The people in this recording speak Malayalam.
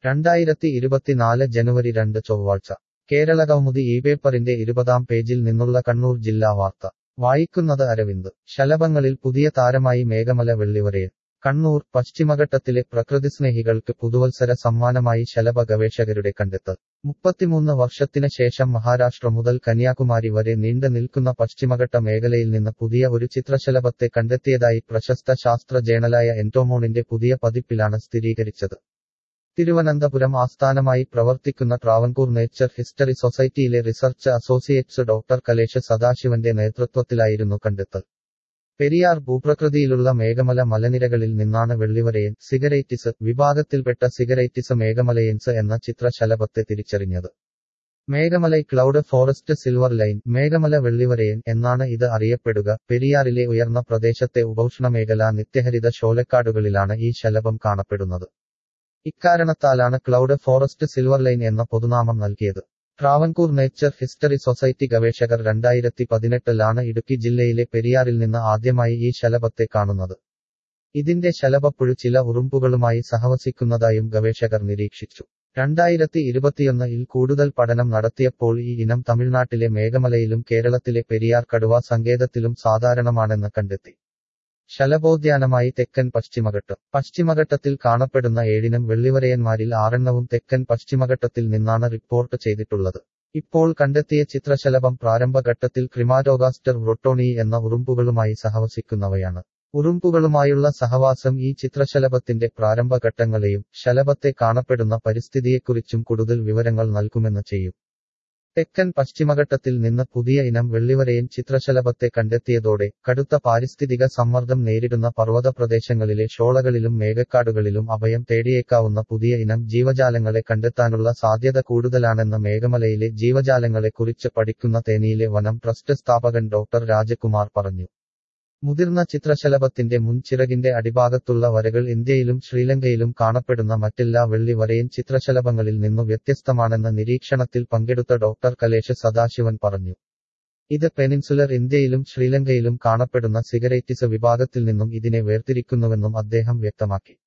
രണ്ടായിരത്തി ഇരുപത്തിനാല് ജനുവരി രണ്ട് ചൊവ്വാഴ്ച കേരളകൗമുദി ഈ പേപ്പറിന്റെ ഇരുപതാം പേജിൽ നിന്നുള്ള കണ്ണൂർ ജില്ലാ വാർത്ത വായിക്കുന്നത് അരവിന്ദ് ശലഭങ്ങളിൽ പുതിയ താരമായി മേഘമല വെള്ളിവരയൻ കണ്ണൂർ പശ്ചിമഘട്ടത്തിലെ പ്രകൃതിസ്നേഹികൾക്ക് പുതുവത്സര സമ്മാനമായി ശലഭ ഗവേഷകരുടെ കണ്ടെത്തൽ മുപ്പത്തിമൂന്ന് വർഷത്തിന് ശേഷം മഹാരാഷ്ട്ര മുതൽ കന്യാകുമാരി വരെ നീണ്ടു നിൽക്കുന്ന പശ്ചിമഘട്ട മേഖലയിൽ നിന്ന് പുതിയ ഒരു ചിത്രശലഭത്തെ കണ്ടെത്തിയതായി പ്രശസ്ത ശാസ്ത്ര ജേണലായ എൻറ്റോമോണിന്റെ പുതിയ പതിപ്പിലാണ് സ്ഥിരീകരിച്ചത് തിരുവനന്തപുരം ആസ്ഥാനമായി പ്രവർത്തിക്കുന്ന ട്രാവൻകൂർ നേച്ചർ ഹിസ്റ്ററി സൊസൈറ്റിയിലെ റിസർച്ച് അസോസിയേറ്റ്സ് ഡോക്ടർ കലേഷ് സദാശിവന്റെ നേതൃത്വത്തിലായിരുന്നു കണ്ടെത്തൽ പെരിയാർ ഭൂപ്രകൃതിയിലുള്ള മേഘമല മലനിരകളിൽ നിന്നാണ് വെള്ളിവരയൻ സിഗരൈറ്റിസ് വിഭാഗത്തിൽപ്പെട്ട സിഗരൈറ്റിസ് മേഘമലയൻസ് എന്ന ചിത്രശലഭത്തെ തിരിച്ചറിഞ്ഞത് Meghamalai cloud forest silver line Meghamala വെള്ളിവരയൻ എന്നാണ് ഇത് അറിയപ്പെടുക പെരിയാറിലെ ഉയർന്ന പ്രദേശത്തെ ഉപൗഷ്ണമേഖലാ നിത്യഹരിത ശോലക്കാടുകളിലാണ് ഈ ശലഭം കാണപ്പെടുന്നത് ഇക്കാരണത്താലാണ് ക്ലൗഡ് ഫോറസ്റ്റ് സിൽവർ ലൈൻ എന്ന പൊതുനാമം നൽകിയത് ട്രാവൻകൂർ നേച്ചർ ഹിസ്റ്ററി സൊസൈറ്റി ഗവേഷകർ രണ്ടായിരത്തി പതിനെട്ടിലാണ് ഇടുക്കി ജില്ലയിലെ പെരിയാറിൽ നിന്ന് ആദ്യമായി ഈ ശലഭത്തെ കാണുന്നത് ഇതിന്റെ ശലഭപ്പുഴു ചില ഉറുമ്പുകളുമായി സഹവസിക്കുന്നതായും ഗവേഷകർ നിരീക്ഷിച്ചു രണ്ടായിരത്തി ഇരുപത്തിയൊന്നിൽ കൂടുതൽ പഠനം നടത്തിയപ്പോൾ ഈ ഇനം തമിഴ്നാട്ടിലെ മേഘമലയിലും കേരളത്തിലെ പെരിയാർ കടുവ സങ്കേതത്തിലും സാധാരണമാണെന്ന് കണ്ടെത്തി ശലഭോദ്യാനമായി തെക്കൻ പശ്ചിമഘട്ടം പശ്ചിമഘട്ടത്തിൽ കാണപ്പെടുന്ന ഏഴിനം വെള്ളിവരയന്മാരിൽ ആറെണ്ണവും തെക്കൻ പശ്ചിമഘട്ടത്തിൽ നിന്നാണ് റിപ്പോർട്ട് ചെയ്തിട്ടുള്ളത് ഇപ്പോൾ കണ്ടെത്തിയ ചിത്രശലഭം പ്രാരംഭഘട്ടത്തിൽ ക്രിമാറ്റോഗാസ്റ്റർ റൊട്ടോണി എന്ന ഉറുമ്പുകളുമായി സഹവസിക്കുന്നവയാണ് ഉറുമ്പുകളുമായുള്ള സഹവാസം ഈ ചിത്രശലഭത്തിന്റെ പ്രാരംഭഘട്ടങ്ങളെയും ശലഭത്തെ കാണപ്പെടുന്ന പരിസ്ഥിതിയെക്കുറിച്ചും കൂടുതൽ വിവരങ്ങൾ നൽകുമെന്ന് ചെയ്യും തെക്കൻ പശ്ചിമഘട്ടത്തിൽ നിന്ന് പുതിയ ഇനം വെള്ളിവരയൻ ചിത്രശലഭത്തെ കണ്ടെത്തിയതോടെ കടുത്ത പാരിസ്ഥിതിക സമ്മർദ്ദം നേരിടുന്ന പർവ്വത പ്രദേശങ്ങളിലെ ഷോളകളിലും മേഘക്കാടുകളിലും അഭയം തേടിയേക്കാവുന്ന പുതിയ ഇനം ജീവജാലങ്ങളെ കണ്ടെത്താനുള്ള സാധ്യത കൂടുതലാണെന്ന് മേഘമലയിലെ ജീവജാലങ്ങളെക്കുറിച്ച് പഠിക്കുന്ന തേനിയിലെ വനം ട്രസ്റ്റ് സ്ഥാപകൻ ഡോക്ടർ രാജകുമാർ പറഞ്ഞു മുതിർന്ന ചിത്രശലഭത്തിന്റെ മുൻചിറകിന്റെ അടിഭാഗത്തുള്ള വരകൾ ഇന്ത്യയിലും ശ്രീലങ്കയിലും കാണപ്പെടുന്ന മറ്റെല്ലാ വെള്ളി വരയൻ ചിത്രശലഭങ്ങളിൽ നിന്നു വ്യത്യസ്തമാണെന്ന നിരീക്ഷണത്തിൽ പങ്കെടുത്ത ഡോക്ടർ കലേഷ് സദാശിവൻ പറഞ്ഞു ഇത് പെനിൻസുലർ ഇന്ത്യയിലും ശ്രീലങ്കയിലും കാണപ്പെടുന്ന സിഗരൈറ്റിസ് വിഭാഗത്തിൽ നിന്നും ഇതിനെ വേർതിരിക്കുന്നുവെന്നും അദ്ദേഹം വ്യക്തമാക്കി